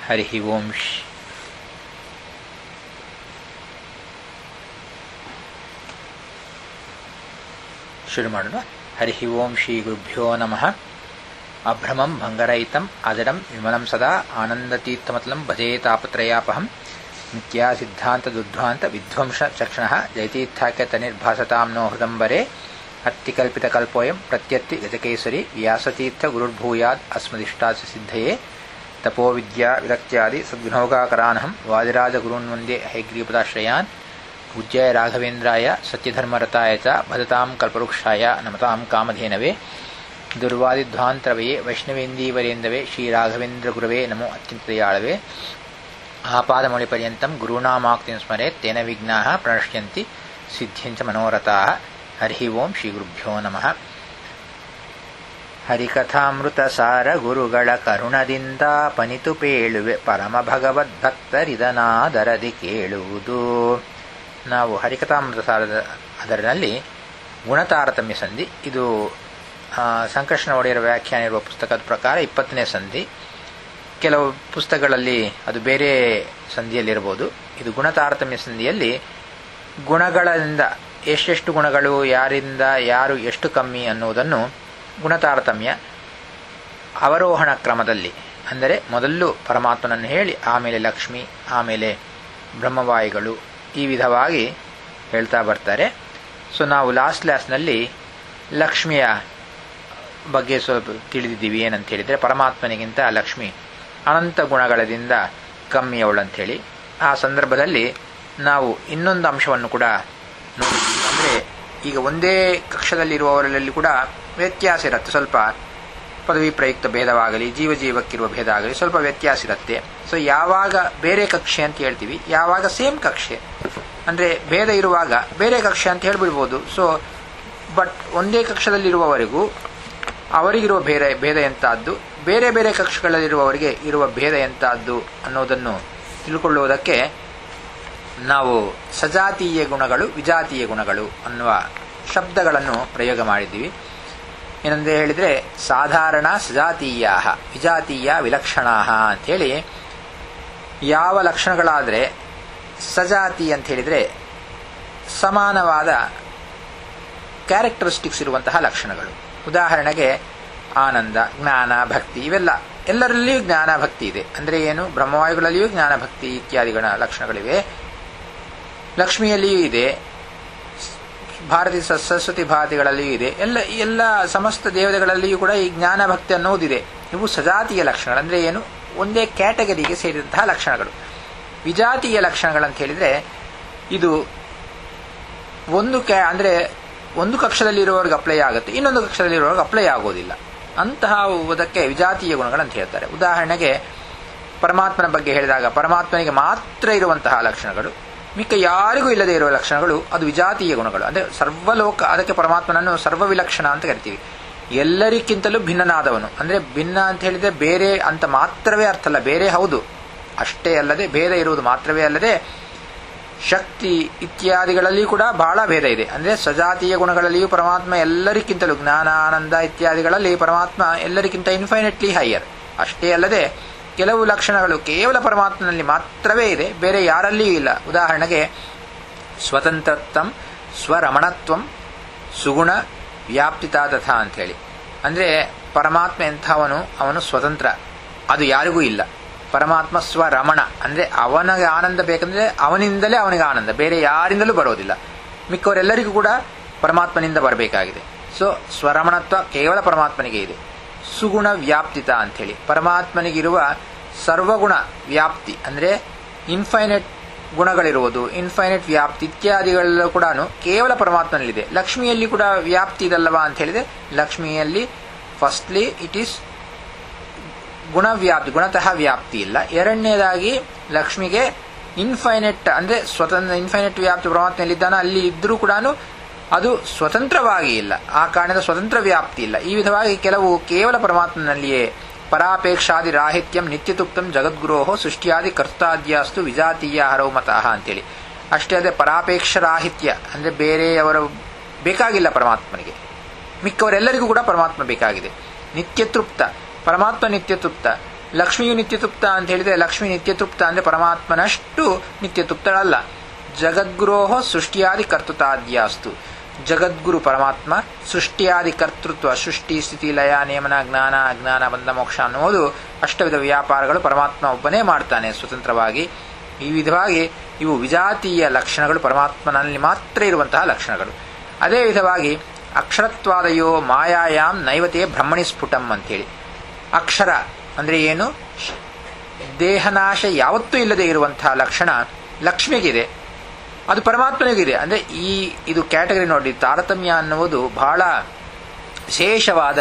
ಹರಿ ಓಂ ಶ್ ಶುರು ಮಾಡೋಣ ಹರಿ ಓಂ ಶ್ರೀ ಗುರುಭ್ಯೋ ನಮಃ ಅಭ್ರಮಂ ಭಂಗರಹಿತಂ ಅಜಡಂ ವಿಮಲಂ ಸದಾ ಆನಂದತೀರ್ಥಮತಲಂ ಭಜೇ ತಾಪತ್ರಯಾಪಹಂ ನಿತ್ಯಾ ಸಿದ್ಧಾಂತ ದುಧ್ವಾಂತ ವಿಧ್ವಂಸ ಚಕ್ಷಣ ಜಯತೀರ್ಥಾಖ್ಯತ ನಿರ್ಭಾಸತಾಂ ನೋ ಹೃದಂಬರೆ ಅತ್ತಿಕಲ್ಪಿತಕಲ್ಪೋಯಂ ಪ್ರತ್ಯತ್ತಿ ಗಜಕೇಸರಿ ವ್ಯಾಸತೀರ್ಥ ಗುರುರ್ಭೂಯಾದ್ ಅಸ್ಮದಿಷ್ಟಾಸ ಸಿದ್ಧಯೇ ತಪೋವಿದ್ಯಾ ವಿರಕ್ತ್ಯಾದಿ ಸದ್ವಿನೋಗಾಕರಾನಹಂ ವಾದಿರಾಜಗುರುನ್ ವಂದೇ ಹೈಗ್ರೀಪದಾಶ್ರಯಾನ್ ಪೂಜ್ಯಾಯ ರಾಘವೇಂದ್ರಾಯ ಸತ್ಯಧರ್ಮರತಾಯ ಚ ಭಜತಾಂ ಕಲ್ಪವೃಕ್ಷಾಯ ನಮತಾಂ ಕಾಮಧೇನವೇ ದುರ್ವಾದಿಧ್ವಾಂತರವೇ ವೈಷ್ಣವೇಂದೀವರೇಂದವೇ ಶ್ರೀರಾಘವೇಂದ್ರ ಗುರವೇ ನಮೋ ಅತ್ಯಂತದಯಾಳವೇ ಆಪಾದಮೌಳಿಪರ್ಯಂతం ಗುರುಣಾಮಾಕ್ತಿಂ ಸ್ಮರೇತ್ ತೇನ ವಿಘ್ನಾಃ ಪ್ರಣಶ್ಯಂತಿ ಸಿದ್ಧ್ಯಂಚ ಮನೋರಥಾಃ ಹರಿ ಓಂ ಶ್ರೀ ಗುರುಭ್ಯೋ ನಮಃ ಹರಿಕಥಾಮೃತ ಸಾರ ಗುರುಗಳ ಕರುಣದಿಂದ ಪನಿತು ಪೇಳುವೆ ಪರಮ ಭಗವದ್ಭಕ್ತರಿದನಾದರದಿ ಕೇಳುವುದು ನಾವು ಹರಿಕಥಾಮೃತ ಸಾರದ ಅದರಲ್ಲಿ ಗುಣತಾರತಮ್ಯ ಸಂಧಿ ಇದು ಸಂಕರ್ಷಣ ಒಡೆಯರ ವ್ಯಾಖ್ಯಾನ ಇರುವ ಪುಸ್ತಕದ ಪ್ರಕಾರ ಇಪ್ಪತ್ತನೇ ಸಂಧಿ ಕೆಲವು ಪುಸ್ತಕಗಳಲ್ಲಿ ಅದು ಬೇರೆ ಸಂಧಿಯಲ್ಲಿರಬಹುದು ಇದು ಗುಣತಾರತಮ್ಯ ಸಂಧಿಯಲ್ಲಿ ಗುಣಗಳಿಂದ ಎಷ್ಟೆಷ್ಟು ಗುಣಗಳು ಯಾರಿಂದ ಯಾರು ಎಷ್ಟು ಕಮ್ಮಿ ಅನ್ನುವುದನ್ನು ಗುಣತಾರತಮ್ಯ ಅವರೋಹಣ ಕ್ರಮದಲ್ಲಿ ಅಂದರೆ ಮೊದಲು ಪರಮಾತ್ಮನನ್ನು ಹೇಳಿ ಆಮೇಲೆ ಲಕ್ಷ್ಮಿ ಆಮೇಲೆ ಬ್ರಹ್ಮವಾಯುಗಳು ಈ ವಿಧವಾಗಿ ಹೇಳ್ತಾ ಬರ್ತಾರೆ ಸೊ ನಾವು ಲಾಸ್ಟ್ ಕ್ಲಾಸ್ನಲ್ಲಿ ಲಕ್ಷ್ಮಿಯ ಬಗ್ಗೆ ಸ್ವಲ್ಪ ತಿಳಿದಿದ್ದೀವಿ ಏನಂತ ಹೇಳಿದರೆ ಪರಮಾತ್ಮನಿಗಿಂತ ಲಕ್ಷ್ಮಿ ಅನಂತ ಗುಣಗಳದಿಂದ ಕಮ್ಮಿಯವಳಂಥೇಳಿ ಆ ಸಂದರ್ಭದಲ್ಲಿ ನಾವು ಇನ್ನೊಂದು ಅಂಶವನ್ನು ಕೂಡ ನೋಡಿದ್ವಿ ಅಂದರೆ ಈಗ ಒಂದೇ ಕಕ್ಷದಲ್ಲಿರುವವರಲ್ಲಿ ಕೂಡ ವ್ಯತ್ಯಾಸ ಇರುತ್ತೆ ಸ್ವಲ್ಪ ಪದವಿ ಪ್ರಯುಕ್ತ ಭೇದವಾಗಲಿ ಜೀವ ಜೀವಕ್ಕಿರುವ ಭೇದ ಆಗಲಿ ಸ್ವಲ್ಪ ವ್ಯತ್ಯಾಸ ಇರುತ್ತೆ ಸೊ ಯಾವಾಗ ಬೇರೆ ಕಕ್ಷೆ ಅಂತ ಹೇಳ್ತೀವಿ ಯಾವಾಗ ಸೇಮ್ ಕಕ್ಷೆ ಅಂದರೆ ಭೇದ ಇರುವಾಗ ಬೇರೆ ಕಕ್ಷೆ ಅಂತ ಹೇಳ್ಬಿಡ್ಬೋದು ಸೊ ಬಟ್ ಒಂದೇ ಕಕ್ಷದಲ್ಲಿರುವವರೆಗೂ ಅವರಿಗಿರುವ ಭೇದ ಭೇದ ಎಂತಾದ್ದು ಬೇರೆ ಬೇರೆ ಕಕ್ಷೆಗಳಲ್ಲಿರುವವರಿಗೆ ಇರುವ ಭೇದ ಎಂತಾದ್ದು ಅನ್ನೋದನ್ನು ತಿಳ್ಕೊಳ್ಳುವುದಕ್ಕೆ ನಾವು ಸಜಾತೀಯ ಗುಣಗಳು ವಿಜಾತೀಯ ಗುಣಗಳು ಅನ್ನುವ ಶಬ್ದಗಳನ್ನು ಪ್ರಯೋಗ ಮಾಡಿದ್ದೀವಿ ಏನಂದ್ರೆ ಹೇಳಿದರೆ ಸಾಧಾರಣ ಸಜಾತೀಯ ವಿಜಾತೀಯ ವಿಲಕ್ಷಣ ಅಂಥೇಳಿ ಯಾವ ಲಕ್ಷಣಗಳಾದರೆ ಸಜಾತಿ ಅಂತ ಹೇಳಿದರೆ ಸಮಾನವಾದ ಕ್ಯಾರೆಕ್ಟರಿಸ್ಟಿಕ್ಸ್ ಇರುವಂತಹ ಲಕ್ಷಣಗಳು ಉದಾಹರಣೆಗೆ ಆನಂದ ಜ್ಞಾನ ಭಕ್ತಿ ಇವೆಲ್ಲ ಎಲ್ಲರಲ್ಲಿಯೂ ಜ್ಞಾನ ಭಕ್ತಿ ಇದೆ ಅಂದರೆ ಏನು ಬ್ರಹ್ಮವಾಯುಗಳಲ್ಲಿಯೂ ಜ್ಞಾನ ಭಕ್ತಿ ಇತ್ಯಾದಿಗಳ ಲಕ್ಷಣಗಳಿವೆ ಲಕ್ಷ್ಮಿಯಲ್ಲಿಯೂ ಇದೆ ಭಾರತೀಯ ಸರಸ್ವತಿ ಭಾರತಿಗಳಲ್ಲಿಯೂ ಇದೆ ಎಲ್ಲ ಎಲ್ಲ ಸಮಸ್ತ ದೇವತೆಗಳಲ್ಲಿಯೂ ಕೂಡ ಈ ಜ್ಞಾನ ಭಕ್ತಿ ಅನ್ನೋದಿದೆ ಇವು ಸಜಾತಿಯ ಲಕ್ಷಣಗಳು ಅಂದರೆ ಏನು ಒಂದೇ ಕ್ಯಾಟಗರಿಗೆ ಸೇರಿದಂತಹ ಲಕ್ಷಣಗಳು ವಿಜಾತೀಯ ಲಕ್ಷಣಗಳಂತ ಹೇಳಿದರೆ ಇದು ಒಂದು ಕ್ಯಾ ಅಂದರೆ ಒಂದು ಕಕ್ಷದಲ್ಲಿರುವವರಿಗೆ ಅಪ್ಲೈ ಆಗುತ್ತೆ ಇನ್ನೊಂದು ಕಕ್ಷದಲ್ಲಿರುವವರಿಗೆ ಅಪ್ಲೈ ಆಗೋದಿಲ್ಲ ಅಂತಹ ಅದಕ್ಕೆ ವಿಜಾತೀಯ ಗುಣಗಳಂತ ಹೇಳ್ತಾರೆ ಉದಾಹರಣೆಗೆ ಪರಮಾತ್ಮನ ಬಗ್ಗೆ ಹೇಳಿದಾಗ ಪರಮಾತ್ಮನಿಗೆ ಮಾತ್ರ ಇರುವಂತಹ ಲಕ್ಷಣಗಳು ಮಿಕ್ಕ ಯಾರಿಗೂ ಇಲ್ಲದೆ ಇರುವ ಲಕ್ಷಣಗಳು ಅದು ವಿಜಾತೀಯ ಗುಣಗಳು ಅಂದರೆ ಸರ್ವಲೋಕ ಅದಕ್ಕೆ ಪರಮಾತ್ಮನನ್ನು ಸರ್ವವಿಲಕ್ಷಣ ಅಂತ ಕರಿತೀವಿ ಎಲ್ಲರಿಗಿಂತಲೂ ಭಿನ್ನನಾದವನು ಅಂದರೆ ಭಿನ್ನ ಅಂತ ಹೇಳಿದರೆ ಬೇರೆ ಅಂತ ಮಾತ್ರವೇ ಅರ್ಥ ಅಲ್ಲ ಬೇರೆ ಹೌದು ಅಷ್ಟೇ ಅಲ್ಲದೆ ಭೇದ ಇರುವುದು ಮಾತ್ರವೇ ಅಲ್ಲದೆ ಶಕ್ತಿ ಇತ್ಯಾದಿಗಳಲ್ಲಿಯೂ ಕೂಡ ಬಹಳ ಭೇದ ಇದೆ ಅಂದರೆ ಸಜಾತೀಯ ಗುಣಗಳಲ್ಲಿಯೂ ಪರಮಾತ್ಮ ಎಲ್ಲರಿಗಿಂತಲೂ ಜ್ಞಾನ ಆನಂದ ಇತ್ಯಾದಿಗಳಲ್ಲಿ ಪರಮಾತ್ಮ ಎಲ್ಲರಿಗಿಂತ ಇನ್ಫೈನೆಟ್ಲಿ ಹೈಯರ್ ಅಷ್ಟೇ ಅಲ್ಲದೆ ಕೆಲವು ಲಕ್ಷಣಗಳು ಕೇವಲ ಪರಮಾತ್ಮನಲ್ಲಿ ಮಾತ್ರವೇ ಇದೆ ಬೇರೆ ಯಾರಲ್ಲಿಯೂ ಇಲ್ಲ ಉದಾಹರಣೆಗೆ ಸ್ವತಂತ್ರತ್ವಂ ಸ್ವರಮಣತ್ವಂ ಸುಗುಣ ವ್ಯಾಪ್ತಿತಾ ತಥಾ ಅಂಥೇಳಿ ಅಂದರೆ ಪರಮಾತ್ಮ ಎಂಥವನು ಅವನು ಸ್ವತಂತ್ರ ಅದು ಯಾರಿಗೂ ಇಲ್ಲ ಪರಮಾತ್ಮ ಸ್ವರಮಣ ಅಂದರೆ ಅವನಿಗೆ ಆನಂದ ಬೇಕಂದ್ರೆ ಅವನಿಂದಲೇ ಅವನಿಗೆ ಆನಂದ ಬೇರೆ ಯಾರಿಂದಲೂ ಬರೋದಿಲ್ಲ ಮಿಕ್ಕವರೆಲ್ಲರಿಗೂ ಕೂಡ ಪರಮಾತ್ಮನಿಂದ ಬರಬೇಕಾಗಿದೆ ಸೊ ಸ್ವರಮಣತ್ವ ಕೇವಲ ಪರಮಾತ್ಮನಿಗೆ ಇದೆ ಸುಗುಣ ವ್ಯಾಪ್ತಿತ ಅಂಥೇಳಿ ಪರಮಾತ್ಮನಿಗಿರುವ ಸರ್ವಗುಣ ವ್ಯಾಪ್ತಿ ಅಂದರೆ ಇನ್ಫೈನೆಟ್ ಗುಣಗಳಿರುವುದು ಇನ್ಫೈನೆಟ್ ವ್ಯಾಪ್ತಿ ಇತ್ಯಾದಿಗಳೆಲ್ಲ ಕೂಡ ಕೇವಲ ಪರಮಾತ್ಮನಲ್ಲಿದೆ ಲಕ್ಷ್ಮಿಯಲ್ಲಿ ಕೂಡ ವ್ಯಾಪ್ತಿ ಇದಲ್ಲವಾ ಅಂತ ಹೇಳಿದ್ರೆ ಲಕ್ಷ್ಮಿಯಲ್ಲಿ ಫಸ್ಟ್ಲಿ ಇಟ್ ಈಸ್ ಗುಣವ್ಯಾಪ್ತಿ ಗುಣತಃ ವ್ಯಾಪ್ತಿ ಇಲ್ಲ ಎರಡನೇದಾಗಿ ಲಕ್ಷ್ಮಿಗೆ ಇನ್ಫೈನೆಟ್ ಅಂದ್ರೆ ಸ್ವತಂತ್ರ ಇನ್ಫೈನೆಟ್ ವ್ಯಾಪ್ತಿ ಪರಮಾತ್ಮೆಯಲ್ಲಿದ್ದಾನ ಅಲ್ಲಿ ಇದ್ರೂ ಕೂಡ ಅದು ಸ್ವತಂತ್ರವಾಗಿ ಇಲ್ಲ ಆ ಕಾರಣದ ಸ್ವತಂತ್ರ ವ್ಯಾಪ್ತಿ ಇಲ್ಲ ಈ ವಿಧವಾಗಿ ಕೆಲವು ಕೇವಲ ಪರಮಾತ್ಮನಲ್ಲಿಯೇ ಪರಾಪೇಕ್ಷಾದಿ ರಾಹಿತ್ಯಂ ನಿತ್ಯತುಪ್ತಂ ಜಗದ್ಗುರೋಹೋ ಸೃಷ್ಟಿಯಾದಿ ಕರ್ತಾದ್ಯಾಸ್ತು ವಿಜಾತೀಯ ಹರವು ಮತಃ ಅಂತೇಳಿ ಅಷ್ಟೇ ಅದೇ ಪರಾಪೇಕ್ಷ ರಾಹಿತ್ಯ ಅಂದ್ರೆ ಬೇರೆಯವರ ಬೇಕಾಗಿಲ್ಲ ಪರಮಾತ್ಮನಿಗೆ ಮಿಕ್ಕವರೆಲ್ಲರಿಗೂ ಕೂಡ ಪರಮಾತ್ಮ ಬೇಕಾಗಿದೆ ನಿತ್ಯತೃಪ್ತ ಪರಮಾತ್ಮ ನಿತ್ಯತೃಪ್ತ ಲಕ್ಷ್ಮಿಯು ನಿತ್ಯತೃಪ್ತ ಅಂತ ಹೇಳಿದ್ರೆ ಲಕ್ಷ್ಮಿ ನಿತ್ಯತೃಪ್ತ ಅಂದ್ರೆ ಪರಮಾತ್ಮನಷ್ಟು ನಿತ್ಯತೃಪ್ತಳಲ್ಲ ಜಗದ್ಗುರೋಹ ಸೃಷ್ಟಿಯಾದಿ ಕರ್ತೃತಾದ್ಯಾಸ್ತು ಜಗದ್ಗುರು ಪರಮಾತ್ಮ ಸೃಷ್ಟಿಯಾದಿ ಕರ್ತೃತ್ವ ಸೃಷ್ಟಿ ಸ್ಥಿತಿ ಲಯ ನೇಮನ ಜ್ಞಾನ ಅಜ್ಞಾನ ಬಂಧ ಮೋಕ್ಷ ಅನ್ನುವುದು ಅಷ್ಟವಿಧ ವ್ಯಾಪಾರಗಳು ಪರಮಾತ್ಮ ಒಬ್ಬನೇ ಮಾಡ್ತಾನೆ ಸ್ವತಂತ್ರವಾಗಿ ಈ ವಿಧವಾಗಿ ಇವು ವಿಜಾತೀಯ ಲಕ್ಷಣಗಳು ಪರಮಾತ್ಮನಲ್ಲಿ ಮಾತ್ರ ಇರುವಂತಹ ಲಕ್ಷಣಗಳು ಅದೇ ವಿಧವಾಗಿ ಅಕ್ಷರತ್ವಾದಯೋ ಮಾಯಾಯಾಮ್ ನೈವತೆಯ ಬ್ರಹ್ಮಣಿ ಸ್ಫುಟಂ ಅಂತೇಳಿ ಅಕ್ಷರ ಅಂದ್ರೆ ಏನು ದೇಹನಾಶ ಯಾವತ್ತೂ ಇಲ್ಲದೆ ಇರುವಂತಹ ಲಕ್ಷಣ ಲಕ್ಷ್ಮಿಗಿದೆ ಅದು ಪರಮಾತ್ಮನಿಗಿದೆ ಅಂದ್ರೆ ಈ ಇದು ಕ್ಯಾಟಗರಿ ನೋಡಿ ತಾರತಮ್ಯ ಅನ್ನುವುದು ಬಹಳ ವಿಶೇಷವಾದ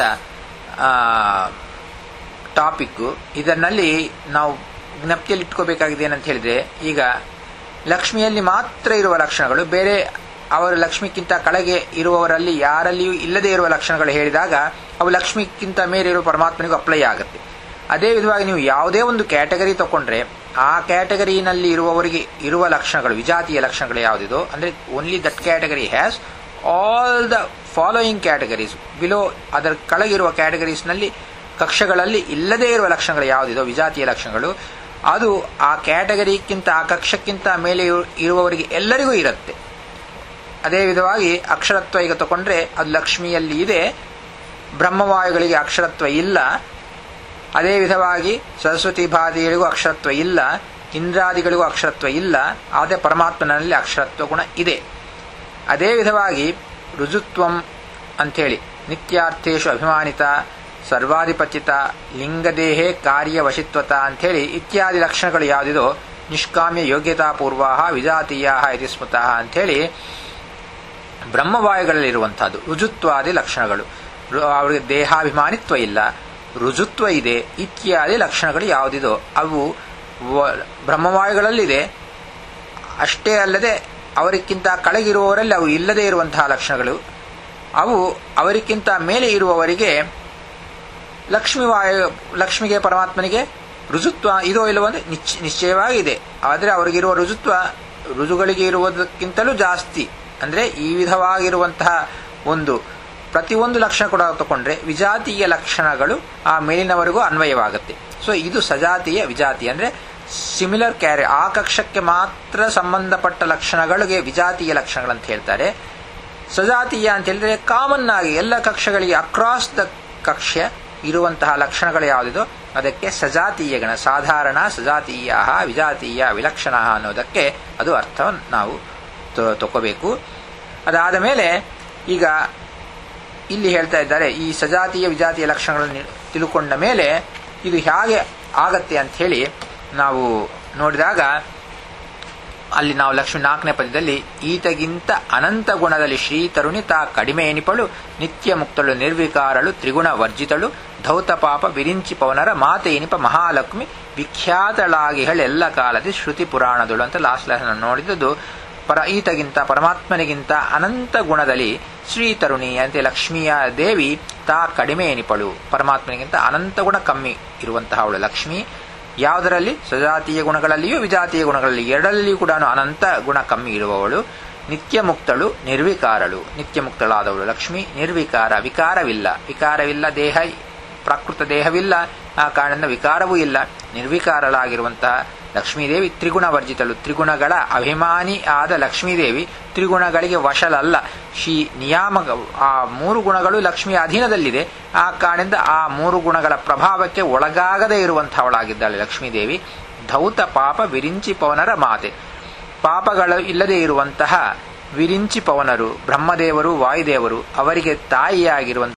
ಟಾಪಿಕ್ ಇದರಲ್ಲಿ ನಾವು ಜ್ಞಪ್ತಿಯಲ್ಲಿ ಇಟ್ಕೋಬೇಕಾಗಿದೆ ಏನಂತ ಹೇಳಿದ್ರೆ ಈಗ ಲಕ್ಷ್ಮಿಯಲ್ಲಿ ಮಾತ್ರ ಇರುವ ಲಕ್ಷಣಗಳು ಬೇರೆ ಅವರ ಲಕ್ಷ್ಮಿಗಿಂತ ಕೆಳಗೆ ಇರುವವರಲ್ಲಿ ಯಾರಲ್ಲಿಯೂ ಇಲ್ಲದೆ ಇರುವ ಲಕ್ಷಣಗಳು ಹೇಳಿದಾಗ ಅವು ಲಕ್ಷ್ಮಿಗಿಂತ ಮೇಲೆ ಇರುವ ಪರಮಾತ್ಮನಿಗೂ ಅಪ್ಲೈ ಆಗುತ್ತೆ ಅದೇ ವಿಧವಾಗಿ ನೀವು ಯಾವುದೇ ಒಂದು ಕ್ಯಾಟಗರಿ ತಗೊಂಡ್ರೆ ಆ ಕ್ಯಾಟಗರಿನಲ್ಲಿ ಇರುವವರಿಗೆ ಇರುವ ಲಕ್ಷಣಗಳು ವಿಜಾತಿಯ ಲಕ್ಷಣಗಳು ಯಾವುದಿದೋ ಅಂದ್ರೆ only that category has all the following categories below ಅದರ ಕೆಳಗಿರುವ ಕ್ಯಾಟಗರೀಸ್ನಲ್ಲಿ ಕಕ್ಷಗಳಲ್ಲಿ ಇಲ್ಲದೇ ಇರುವ ಲಕ್ಷಣಗಳು ಯಾವುದಿದೋ ವಿಜಾತಿಯ ಲಕ್ಷಣಗಳು ಅದು ಆ ಕ್ಯಾಟಗರಿಗಿಂತ ಆ ಕಕ್ಷಕ್ಕಿಂತ ಮೇಲೆ ಇರುವವರಿಗೆ ಎಲ್ಲರಿಗೂ ಇರುತ್ತೆ ಅದೇ ವಿಧವಾಗಿ ಅಕ್ಷರತ್ವ ಈಗ ತಗೊಂಡ್ರೆ ಅದು ಲಕ್ಷ್ಮಿಯಲ್ಲಿ ಇದೆ ಬ್ರಹ್ಮವಾಯುಗಳಿಗೆ ಅಕ್ಷರತ್ವ ಇಲ್ಲ ಅದೇ ವಿಧವಾಗಿ ಸರಸ್ವತಿ ಭಾದಿಗಳಿಗೂ ಅಕ್ಷರತ್ವ ಇಲ್ಲ ಇಂದ್ರಾದಿಗಳಿಗೂ ಅಕ್ಷರತ್ವ ಇಲ್ಲ ಆದರೆ ಪರಮಾತ್ಮನಲ್ಲಿ ಅಕ್ಷರತ್ವ ಗುಣ ಇದೆ ಅದೇ ವಿಧವಾಗಿ ರುಜುತ್ವಂ ಅಂಥೇಳಿ ನಿತ್ಯಾರ್ಥೇಶು ಅಭಿಮಾನಿತ ಸರ್ವಾಧಿಪತ್ಯತ ಲಿಂಗದೇಹೇ ಕಾರ್ಯವಶಿತ್ವತ ಅಂಥೇಳಿ ಇತ್ಯಾದಿ ಲಕ್ಷಣಗಳು ಯಾವುದಿದೋ ನಿಷ್ಕಾಮ್ಯ ಯೋಗ್ಯತಾಪೂರ್ವ ವಿಜಾತೀಯ ಇತಿ ಸ್ಮೃತಃ ಅಂಥೇಳಿ ಬ್ರಹ್ಮವಾಯುಗಳಲ್ಲಿರುವಂತಹದ್ದು ರುಜುತ್ವಾದಿ ಲಕ್ಷಣಗಳು ಅವರಿಗೆ ದೇಹಾಭಿಮಾನಿತ್ವ ಇಲ್ಲ ರುಜುತ್ವ ಇದೆ ಇತ್ಯಾದಿ ಲಕ್ಷಣಗಳು ಯಾವುದಿದೋ ಅವು ಬ್ರಹ್ಮವಾಯುಗಳಲ್ಲಿದೆ ಅಷ್ಟೇ ಅಲ್ಲದೆ ಅವರಿಗಿಂತ ಕೆಳಗಿರುವವರಲ್ಲಿ ಅವು ಇಲ್ಲದೆ ಇರುವಂತಹ ಲಕ್ಷಣಗಳು ಅವು ಅವರಿಗಿಂತ ಮೇಲೆ ಇರುವವರಿಗೆ ಲಕ್ಷ್ಮಿ ವಾಯು ಲಕ್ಷ್ಮಿಗೆ ಪರಮಾತ್ಮನಿಗೆ ರುಜುತ್ವ ಇದೋ ಇಲ್ಲವೋ ಅಂದ್ರೆ ನಿಶ್ಚಯವಾಗಿದೆ ಆದರೆ ಅವರಿಗಿರುವ ರುಜುತ್ವ ರುಜುಗಳಿಗೆ ಇರುವುದಕ್ಕಿಂತಲೂ ಜಾಸ್ತಿ ಅಂದ್ರೆ ಈ ವಿಧವಾಗಿರುವಂತಹ ಒಂದು ಪ್ರತಿಯೊಂದು ಲಕ್ಷಣ ಕೂಡ ತಗೊಂಡ್ರೆ ವಿಜಾತೀಯ ಲಕ್ಷಣಗಳು ಆ ಮೇಲಿನವರೆಗೂ ಅನ್ವಯವಾಗುತ್ತೆ ಸೊ ಇದು ಸಜಾತೀಯ ವಿಜಾತಿ ಅಂದ್ರೆ ಸಿಮಿಲರ್ ಕ್ಯಾರಿ ಆ ಕಕ್ಷಕ್ಕೆ ಮಾತ್ರ ಸಂಬಂಧಪಟ್ಟ ಲಕ್ಷಣಗಳಿಗೆ ವಿಜಾತೀಯ ಲಕ್ಷಣಗಳಂತ ಹೇಳ್ತಾರೆ ಸಜಾತೀಯ ಅಂತ ಹೇಳಿದ್ರೆ ಕಾಮನ್ ಆಗಿ ಎಲ್ಲ ಕಕ್ಷಗಳಿಗೆ ಅಕ್ರಾಸ್ ದ ಕಕ್ಷ ಇರುವಂತಹ ಲಕ್ಷಣಗಳು ಯಾವುದಿದೋ ಅದಕ್ಕೆ ಸಜಾತೀಯ ಗಣ ಸಾಧಾರಣ ಸಜಾತೀಯ ವಿಜಾತೀಯ ವಿಲಕ್ಷಣ ಅನ್ನೋದಕ್ಕೆ ಅದು ಅರ್ಥವನ್ನು ನಾವು ತಗೋಬೇಕು ಅದಾದ ಮೇಲೆ ಈಗ ಇಲ್ಲಿ ಹೇಳ್ತಾ ಇದ್ದಾರೆ ಈ ಸಜಾತೀಯ ವಿಜಾತಿಯ ಲಕ್ಷಣಗಳನ್ನು ತಿಳ್ಕೊಂಡ ಮೇಲೆ ಇದು ಹೇಗೆ ಆಗತ್ತೆ ಅಂತ ಹೇಳಿ ನಾವು ನೋಡಿದಾಗ ಅಲ್ಲಿ ನಾವು ಲಕ್ಷ್ಮಿ ನಾಲ್ಕನೇ ಪದ್ಯದಲ್ಲಿ ಈತಗಿಂತ ಅನಂತ ಗುಣದಲ್ಲಿ ಶ್ರೀ ತರುಣಿ ತಾ ಕಡಿಮೆ ಎನಿಪಳು ನಿತ್ಯ ಮುಕ್ತಳು ನಿರ್ವಿಕಾರಳು ತ್ರಿಗುಣ ವರ್ಜಿತಳು ಧೌತ ಪಾಪ ವಿರಿಂಚಿ ಪವನರ ಮಾತೆ ಎನಿಪ ಮಹಾಲಕ್ಷ್ಮಿ ವಿಖ್ಯಾತಳಾಗಿ ಎಲ್ಲ ಕಾಲದಿ ಶ್ರುತಿ ಪುರಾಣದಳು ಅಂತ ಲಾಸ್ಟ್ ಲಾಸ್ಟ್ ನೋಡಿದ್ದು ಪರ ಈತಗಿಂತ ಪರಮಾತ್ಮನಿಗಿಂತ ಅನಂತ ಗುಣದಲ್ಲಿ ಶ್ರೀ ತರುಣಿ ಅಂತೆ ಲಕ್ಷ್ಮಿಯ ದೇವಿ ತಾ ಕಡಿಮೆ ಎನಿಪಳು ಪರಮಾತ್ಮನಿಗಿಂತ ಅನಂತ ಗುಣ ಕಮ್ಮಿ ಇರುವಂತಹ ಅವಳು ಲಕ್ಷ್ಮಿ ಯಾವುದರಲ್ಲಿ ಸಜಾತೀಯ ಗುಣಗಳಲ್ಲಿಯೂ ವಿಜಾತೀಯ ಗುಣಗಳಲ್ಲಿ ಎರಡಲ್ಲಿಯೂ ಕೂಡ ಅನಂತ ಗುಣ ಕಮ್ಮಿ ಇರುವವಳು ನಿತ್ಯ ಮುಕ್ತಳು ನಿರ್ವಿಕಾರಳು ನಿತ್ಯ ಮುಕ್ತಳಾದವಳು ಲಕ್ಷ್ಮಿ ನಿರ್ವಿಕಾರ ವಿಕಾರವಿಲ್ಲ ವಿಕಾರವಿಲ್ಲ ದೇಹ ಪ್ರಾಕೃತ ದೇಹವಿಲ್ಲ ಆ ಕಾರಣದಿಂದ ವಿಕಾರವೂ ಇಲ್ಲ ನಿರ್ವಿಕಾರಳಾಗಿರುವಂತಹ ಲಕ್ಷ್ಮೀದೇವಿ ತ್ರಿಗುಣ ವರ್ಜಿತಳು ತ್ರಿಗುಣಗಳ ಅಭಿಮಾನಿ ಆದ ಲಕ್ಷ್ಮೀದೇವಿ ತ್ರಿಗುಣಗಳಿಗೆ ವಶಲಲ್ಲ ಶಿ ನಿಯಾಮ ಆ ಮೂರು ಗುಣಗಳು ಲಕ್ಷ್ಮಿಯ ಅಧೀನದಲ್ಲಿದೆ ಆ ಕಾರಣದಿಂದ ಆ ಮೂರು ಗುಣಗಳ ಪ್ರಭಾವಕ್ಕೆ ಒಳಗಾಗದೇ ಇರುವಂತಹವಳಾಗಿದ್ದಾಳೆ ಲಕ್ಷ್ಮೀದೇವಿ ಧೌತ ಪಾಪ ವಿರಿಂಚಿ ಪವನರ ಮಾತೆ ಪಾಪಗಳು ಇಲ್ಲದೆ ಇರುವಂತಹ ವಿರಿಂಚಿ ಪವನರು ಬ್ರಹ್ಮದೇವರು ವಾಯುದೇವರು ಅವರಿಗೆ ತಾಯಿಯಾಗಿರುವಂತಹ